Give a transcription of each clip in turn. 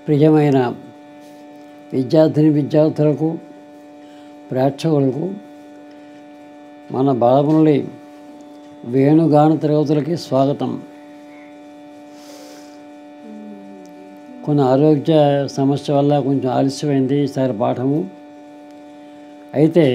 ప్రియమైన విద్యార్థిని విద్యార్థులకు ప్రేక్షకులకు మన బాలమురళి వేణుగాన తరగతులకి స్వాగతం కొన్ని ఆరోగ్య సమస్య వల్ల కొంచెం ఆలస్యమైంది ఈసారి పాఠము అయితే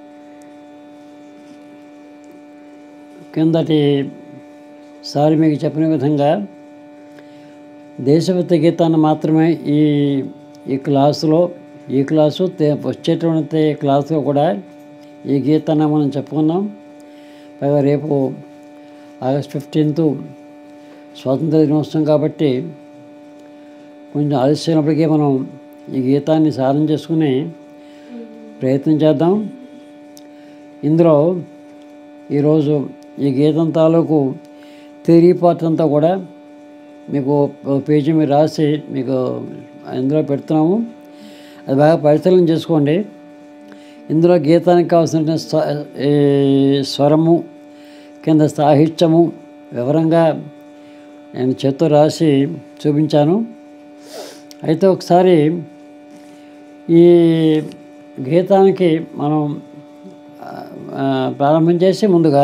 కిందటి సారి మీకు చెప్పిన విధంగా దేశభక్తి గీతాన్ని మాత్రమే ఈ ఈ క్లాసులో ఈ క్లాసు తే- వచ్చేటువంటి క్లాసులో కూడా ఈ గీతాన్ని మనం చెప్పుకున్నాం పైగా రేపు ఆగస్ట్ ఫిఫ్టీన్త్ స్వాతంత్ర దినోత్సవం కాబట్టి కొంచెం ఆలస్యమైనప్పటికీ మనం ఈ గీతాన్ని సాధన చేసుకుని ప్రయత్నం చేద్దాం ఇందులో ఈరోజు ఈ గీతం తాలూకు థియరీ పార్ట్ అంతా కూడా మీకు ఒక పేజీ మీరు రాసి మీకు ఇందులో పెడుతున్నాము అది బాగా పరిశీలన చేసుకోండి ఇందులో గీతానికి కావాల్సిన స్వ- ఈ స్వరము కింద సాహిత్యము వివరంగా నేను చేత్తో రాసి చూపించాను అయితే ఒకసారి ఈ గీతానికి మనం ఆ, ప్రారంభం చేసి ముందుగా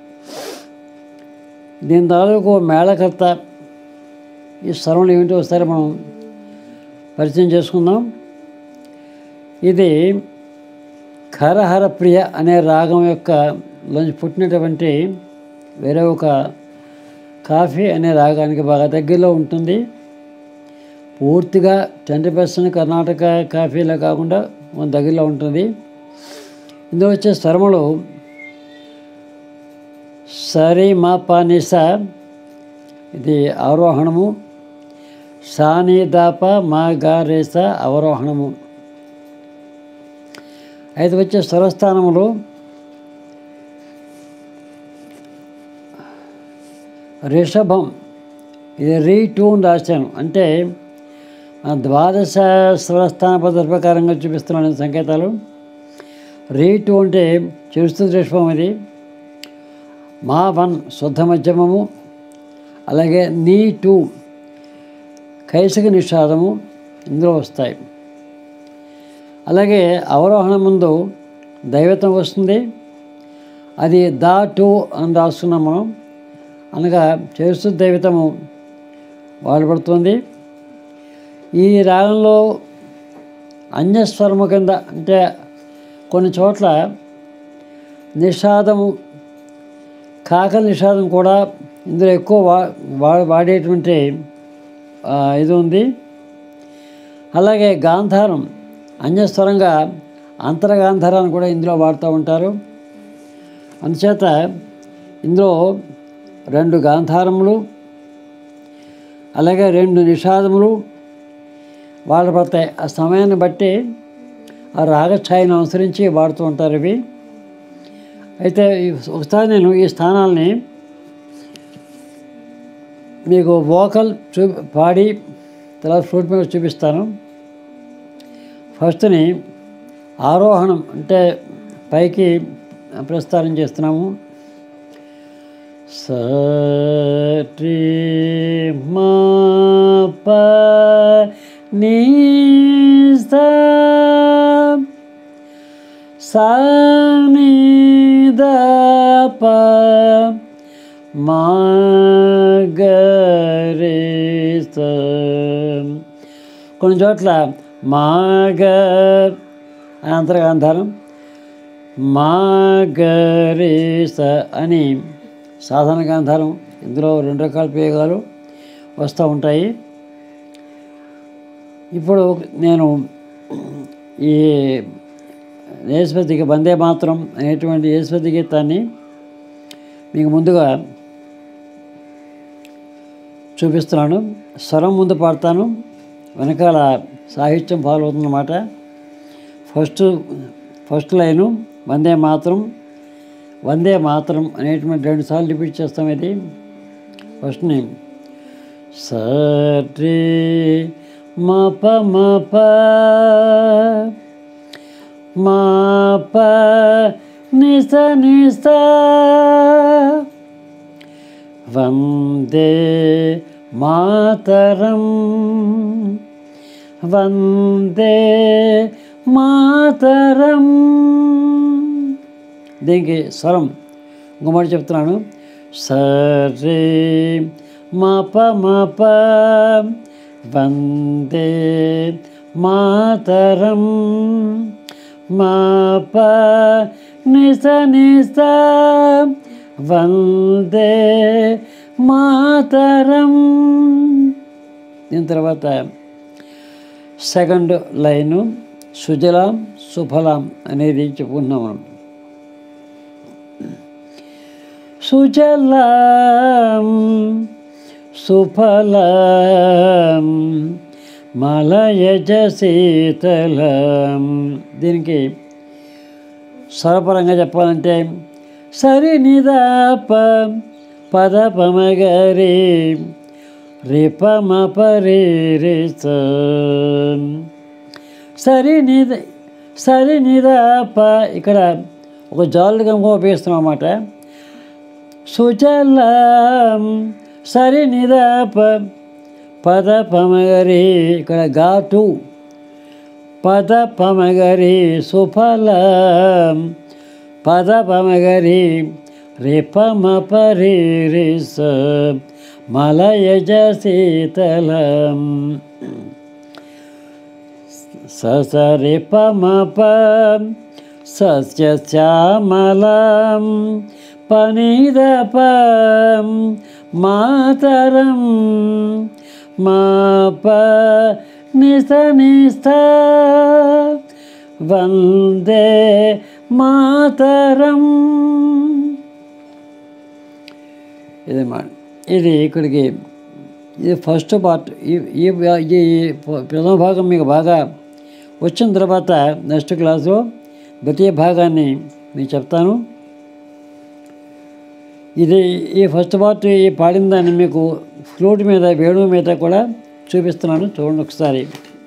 దీని తాలూకు మేళకర్త ఈ స్వరం ఏమిటో ఒకసారి మనం పరిచయం చేసుకుందాం ఇది ఖరహర ప్రియ అనే రాగం యొక్క లోంచి పుట్టినటువంటి వేరే ఒక కాఫీ అనే రాగానికి బాగా దగ్గరలో ఉంటుంది పూర్తిగా టెన్ పర్సెంట్ కర్ణాటక కాఫీలో కాకుండా మన దగ్గరలో ఉంటుంది ఇందులో వచ్చే స్వరములు సరి మా ప నిస ఇది ఆరోహణము సాని దాప మా గా రేస అవరోహణము అయితే వచ్చే స్వరస్థానములు రిషభం ఇది రీ టూన్ రాశాను అంటే ఆ ద్వాదశ స్వరస్థాన పద్ధతి ప్రకారంగా చూపిస్తున్నాను ఈ సంకేతాలు రీ టూ అంటే చిరుస్తుంది రిషభం ఇది మా వన్ శుద్ధ మధ్యమము అలాగే నీ టూ కైసక నిషాదము ఇందులో వస్తాయి అలాగే అవరోహణ ముందు దైవతం వస్తుంది అది దా టూ అని రాస్తున్నాం మనం అనగా చేస్తూ దైవతము వాడబడుతుంది ఈ రాగంలో అన్యస్వరము కింద అంటే కొన్ని చోట్ల నిషాదము కాకల నిషాదం కూడా ఇందులో ఎక్కువ వా వా- వాడేటువంటి ఆ, ఇది ఉంది అలాగే గాంధారం అన్యస్వరంగా అంతరగాంధారాన్ని కూడా ఇందులో వాడుతూ ఉంటారు అందుచేత ఇందులో రెండు గాంధారములు అలాగే రెండు నిషాదములు వాడబడతాయి ఆ సమయాన్ని బట్టి ఆ రాగఛాయను అనుసరించి వాడుతూ ఉంటారు ఇవి అయితే ఈ- ఒకసారి నేను ఈ స్థానాల్ని మీకు వోకల్ చూ పాడి తర్వాత ఫ్లూట్ మీద చూపిస్తాను ఫస్ట్ని ఆరోహణం అంటే పైకి ప్రస్తారం చేస్తున్నాము సరి మా ప నీ సా సా ని ద ప మా గ రే స కొన్ని చోట్ల మాగర్ అని అంతర్గాంధారం మాగరేస అని సాధారణ గాంధారం ఇందులో రెండు రకాల ప్రయోగాలు వస్తూ ఉంటాయి ఇప్పుడు నేను ఈ యేసుపతికి వందే మాత్రం అనేటువంటి యేసుపతి గీతాన్ని మీకు ముందుగా చూపిస్తున్నాను స్వరం ముందు పాడతాను వెనకాల సాహిత్యం ఫాలో అవుతుందన్నమాట ఫస్ట్ ఫస్ట్ లైను వందే మాత్రం వందే మాత్రం అనేటువంటి రెండు సార్లు రిపీట్ చేస్తాం ఇది ఫస్ట్ని సరే మప మప మాప నిస నిస వందే మాతరం వందే మాతరం దీనికి స్వరం ఇంకో మాట చెప్తున్నాను సరే మప మప వందే మాతరం మాప నిస నిస వందే మాతరం దీని తర్వాత సెకండ్ లైను సుజలాం సుఫలాం అనేది చెప్పుకుంటున్నాం మనం సుజలాం సుఫలాం మలయజ శీతలం దీనికి స్వరపరంగా చెప్పాలంటే సరి నిదాప పద పమగరి రిపమ పరి రి స. సరి నిద సరి నిదాప ఇక్కడ ఒక జాలుగా ఉపయోగిస్తున్నాం అన్నమాట సుజలం సరి నిదాప పద పమగరి ఇక్కడ ఘాటు పద పమగరి సుఫలం పద పమగరి రిపమ పరి రి స. మలయజ శీతలం ససరి పమప సస్యశ్యామలం పనిదపం మాతరం మాప నిస నిస్థ వందే మాతరం ఇది మా ఇది ఇక్కడికి ఇది ఫస్ట్ పార్ట్ ఈ ఈ ఈ ప్రథమ భాగం మీకు బాగా వచ్చిన తర్వాత నెక్స్ట్ క్లాసులో ద్వితీయ భాగాన్ని మీకు చెప్తాను ఇది ఈ ఫస్ట్ పార్ట్ ఈ పాడిన దాన్ని మీకు ఫ్లూట్ మీద వేణువు మీద కూడా చూపిస్తున్నాను చూడండి ఒకసారి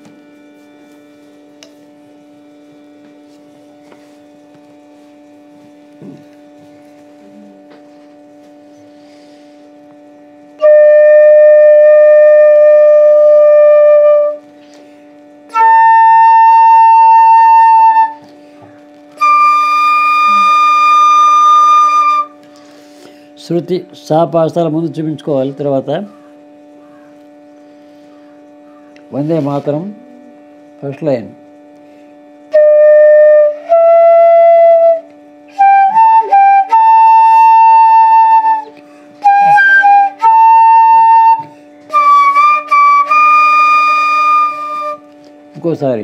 శృతి సాపాస్తాల ముందు చూపించుకోవాలి తర్వాత వందే మాతరం ఫస్ట్ లైన్ ఇంకోసారి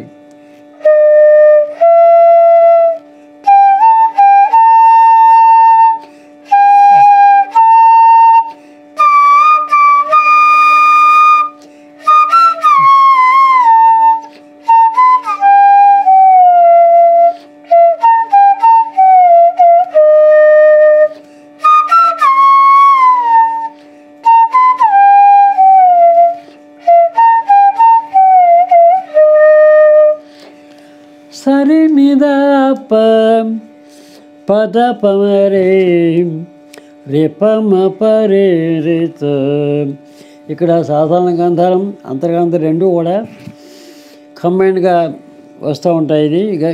సరి నిదాప పద పమరే రిపమ పరే రిత ఇక్కడ సాధారణ గంధారం అంతర్గంధం రెండు కూడా కంబైన్డ్గా వస్తూ ఉంటాయి ఇది ఇక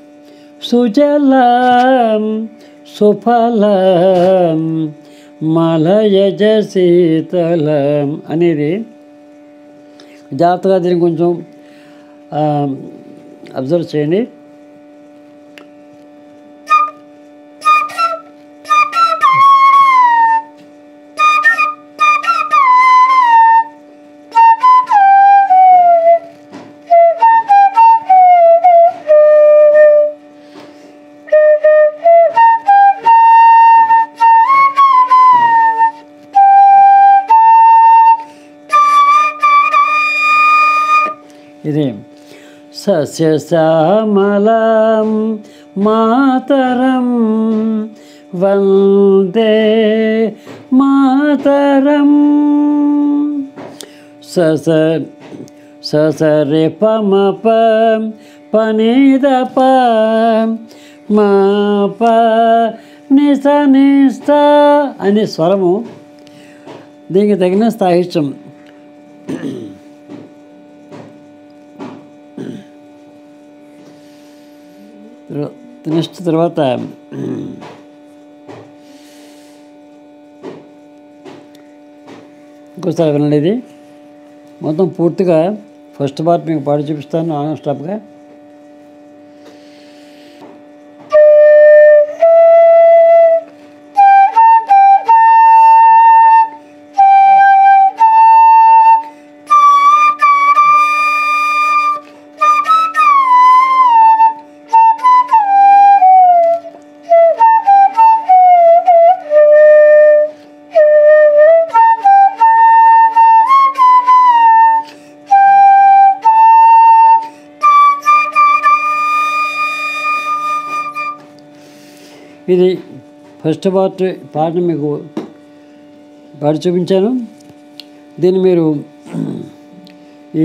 సుజలం సుఫలం మలయజ శీతలం అనేది జాగ్రత్తగా దీన్ని కొంచెం అబ్జర్వ్ చేయండి ఇది సస్యశ్యామలం మాతరం వందే మాతరం సస ససరి పమప పనిదప మాప నిస నిస్థ అనే స్వరము దీనికి తగిన సాహిత్యం నెక్స్ట్ తర్వాత ఇంకోసారి వినండి ఇది మొత్తం పూర్తిగా ఫస్ట్ పార్ట్ మీకు పాడి చూపిస్తాను నాన్ స్టాప్గా ఇది ఫస్ట్ పార్ట్ పాటను మీకు పాడి చూపించాను దీన్ని మీరు ఈ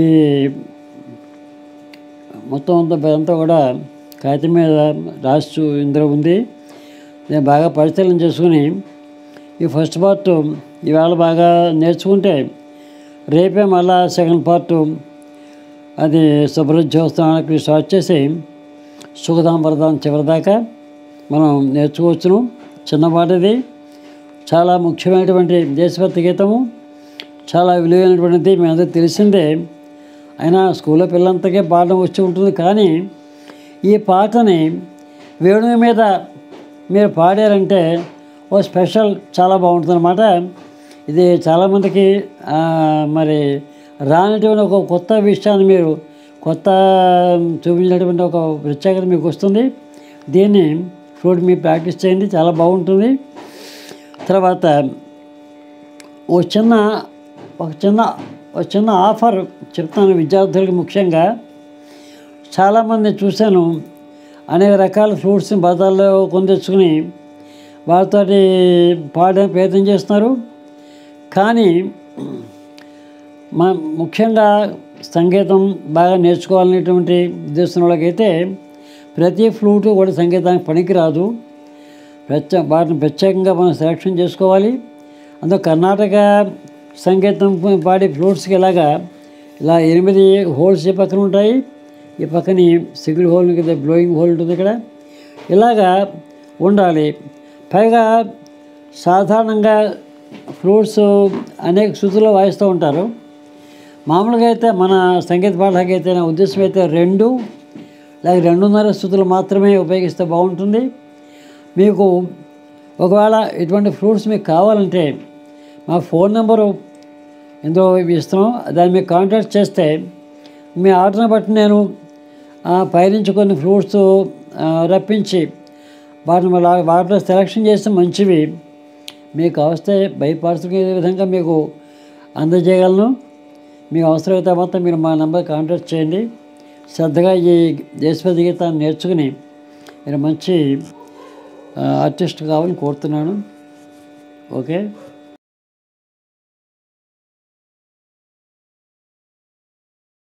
మొత్తం అంతా అంతా కూడా కాగితం మీద రాసి చూ- ఇందులో ఉంది నేను బాగా పరిశీలన చేసుకుని ఈ ఫస్ట్ పార్ట్ ఈవేళ బాగా నేర్చుకుంటే రేపే మళ్ళా సెకండ్ పార్ట్ అది శుభ్రోజ్యోత్సవానికి స్టార్ట్ చేసి సుఖదాం వరదాం చివరిదాకా మనం నేర్చుకోవచ్చును చిన్నపాట ఇది చాలా ముఖ్యమైనటువంటి దేశభక్తి గీతము చాలా విలువైనటువంటిది మీ అందరికీ తెలిసిందే అయినా స్కూల్లో పిల్లలంతకే పాడడం వచ్చి ఉంటుంది కానీ ఈ పాటని వేణువు మీద మీరు పాడారంటే ఓ స్పెషల్ చాలా బాగుంటుంది అనమాట ఇది చాలామందికి ఆ, మరి రానటువంటి ఒక కొత్త విషయాన్ని మీరు కొత్త చూపించినటువంటి ఒక ప్రత్యేకత మీకు వస్తుంది దీన్ని ఫ్లూట్ మీరు ప్రాక్టీస్ చేయండి చాలా బాగుంటుంది తర్వాత ఓ చిన్న ఒక చిన్న ఒక చిన్న ఆఫర్ చెప్తాను విద్యార్థులకు ముఖ్యంగా చాలామంది చూశాను అనేక రకాల ఫ్రూట్స్ని బజార్లో కొని తెచ్చుకుని వాటితో పాడే ప్రయత్నం చేస్తున్నారు కానీ మా ముఖ్యంగా సంగీతం బాగా నేర్చుకోవాలనేటువంటి ఉద్దేశం వాళ్ళకైతే ప్రతి ఫ్లూటు కూడా సంగీతానికి పనికిరాదు ప్రత్యేక వాటిని ప్రత్యేకంగా మనం సెలక్షన్ చేసుకోవాలి అందులో కర్ణాటక సంగీతం పాడే ఫ్లూట్స్కి ఇలాగా ఇలా ఎనిమిది హోల్స్ ఈ పక్కన ఉంటాయి ఈ పక్కన సిగిల్ హోల్ కదా బ్లోయింగ్ హోల్ ఉంటుంది ఇక్కడ ఇలాగా ఉండాలి పైగా సాధారణంగా ఫ్లూట్స్ అనేక శృతుల్లో వాయిస్తూ ఉంటారు మామూలుగా అయితే మన సంగీత పాఠానికి అయితే నా ఉద్దేశం అయితే రెండు లేక రెండున్నర స్థుతులు మాత్రమే ఉపయోగిస్తే బాగుంటుంది మీకు ఒకవేళ ఇటువంటి ఫ్రూట్స్ మీకు కావాలంటే మా ఫోన్ నెంబరు ఇందులో ఇస్తున్నాం దాన్ని మీకు కాంటాక్ట్ చేస్తే మీ ఆర్డర్ని బట్టి నేను ఆ, పైనుంచి కొన్ని ఫ్రూట్స్ ఆ, రప్పించి వాటిని మళ్ళీ వాటిలో సెలెక్షన్ చేస్తే మంచివి మీకు అవస్తే బై పార్సల్ విధంగా మీకు అందజేయగలను మీకు అవసరమైతే మాత్రం మీరు మా నెంబర్ కాంటాక్ట్ చేయండి శ్రద్ధగా ఈ దేశభక్తి గీతాన్ని నేర్చుకుని మీరు మంచి ఆ, ఆర్టిస్ట్ కావాలని కోరుతున్నాను ఓకే